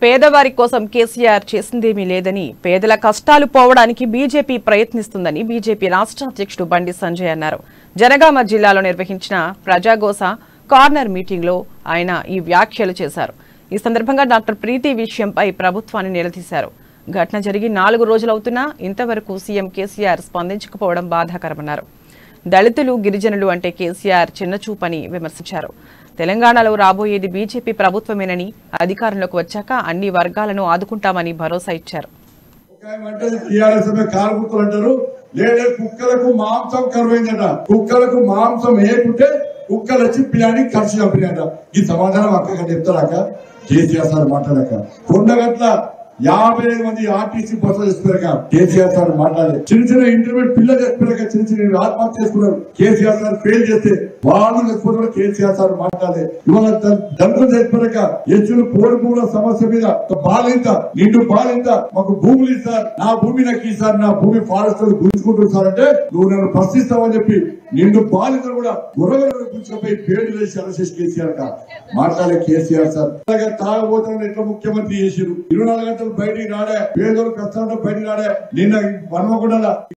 పేదవారి కోసం కేసీఆర్ చేసిందేమీ లేదని పేదల కష్టాలు పోవడానికి బీజేపీ ప్రయత్నిస్తుందని బీజేపీ రాష్ట్ర అధ్యక్షుడు బండి సంజయ్ అన్నారు జనగామ జిల్లాలో నిర్వహించిన ప్రజాగోస కార్నర్ మీటింగ్లో ఆయన ఈ వ్యాఖ్యలు చేశారు ఈ సందర్భంగా డాక్టర్ ప్రీతి విషయంపై ప్రభుత్వాన్ని నిలదీశారు ఘటన జరిగి నాలుగు రోజులవుతున్నా ఇంతవరకు సీఎం కేసీఆర్ స్పందించకపోవడం బాధాకరమన్నారు దళితులు గిరిజనులు అంటే కేసీఆర్ చిన్నచూపని విమర్శించారు తెలంగాణలో రాబోయేది బీజేపీ ప్రభుత్వమేనని అధికారంలోకి వచ్చాక అన్ని వర్గాలను ఆదుకుంటామని భరోసా ఇచ్చారు ఒక ఆయన అంటది టీఆర్ఎస్ కారుకుతులు అంటారు లేదా కుక్కలకు మాంసం కరువైందట కుక్కలకు మాంసం వేయకుంటే కుక్కలు వచ్చి పిల్లాన్ని ఖర్చు చంపినాయట ఈ సమాధానం అక్క చెప్తారాక కేసీఆర్ సార్ మాట్లాడాక కొండగట్ల యాభై ఐదు మంది ఆర్టీసీ బస్సులు చేస్తున్నారక కేసీఆర్ సార్ మాట్లాడే చిన్న చిన్న ఇంటర్మీడియట్ పిల్లలు చేస్తున్నారక చిన్న చిన్న ఆత్మహత్య చేసుకున్నారు కేసీఆర్ సార్ ఫెయిల్ చేస్తే వాళ్ళు చచ్చిపోతున్నారు కేసీఆర్ సార్ మాట్లాడే ఇవాళ దంతులు చచ్చిపోయాక ఎచ్చులు పోడుకూడ సమస్య మీద ఒక బాలింత నిండు బాలింత మాకు భూములు ఇస్తారు నా భూమి నాకు ఇస్తారు నా భూమి ఫారెస్ట్ గుంజుకుంటుంది సార్ అంటే నువ్వు నన్ను ప్రశ్నిస్తావని చెప్పి నిండు బాలింతలు కూడా గుర్రగలను గుంజుకుపోయి పేరు వేసి అలసేసి కేసీఆర్ కా మాట్లాడే కేసీఆర్ సార్ అలాగే తాగబోతున్న ఎట్లా ముఖ్యమంత్రి చేసిరు ఇరవై నాలుగు గంటలు బయటికి రాడే పేదోళ్ళు కష్టాలు బయటికి రాడే నిన్న హన్మకొండల